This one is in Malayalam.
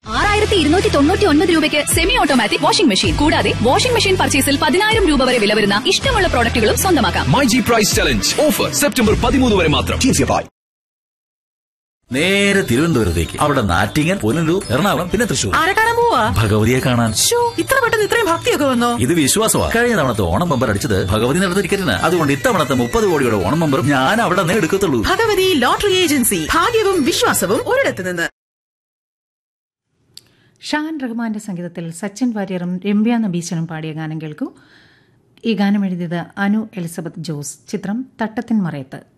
ആറായിരത്തി ഇരുന്നൂറ്റി തൊണ്ണൂറ്റി ഒൻപത് രൂപയ്ക്ക് സെമി ഓട്ടോമാറ്റിക് വാഷിംഗ് മെഷീൻ കൂടാതെ വാഷിംഗ് മെഷീൻ പർച്ചേസിൽ പതിനായിരം രൂപ വരെ വില വരുന്ന ഇഷ്ടമുള്ള പ്രോഡക്റ്റുകളും സ്വന്തമാക്കാം my G price challenge offer September പതിമൂന്ന് വരെ മാത്രം നേരെ തിരുവനന്തപുരത്തേക്ക് അവിടെ നാറ്റിങ്ങൽ പുനലൂർ എറണാകുളം പിന്നെ തൃശൂർ ആരെ കാണാൻ പോവാ ഭഗവതിയെ കാണാൻ ശ്ശോ, ഇത്ര പെട്ടെന്ന് ഇത്രയും ഭക്തിയൊക്കെ വന്നോ ഇത് വിശ്വാസമാണ് കഴിഞ്ഞ തവണത്തെ ഓണം ബമ്പർ അടിച്ചത് ഭഗവതി നടന്ന ടിക്കറ്റിന് അതുകൊണ്ട് ഇത്തവണത്തെ മുപ്പത് കോടിയുടെ ഓണം ബമ്പറും ഞാൻ അവിടെ നിന്ന് എടുക്കത്തുള്ളൂ ഭഗവതി ലോട്ടറി ഏജൻസി ഭാഗ്യവും വിശ്വാസവും ഒരിടത്ത് നിന്ന് ഷാൻ റഹ്മാന്റെ സംഗീതത്തിൽ സച്ചിൻ വാര്യറും രമ്യ നബീശനും പാടിയ ഗാനം കേൾക്കൂ ഈ ഗാനം എഴുതിയത് അനു എലിസബത്ത് ജോസ് ചിത്രം തട്ടത്തിൻ മറയത്ത്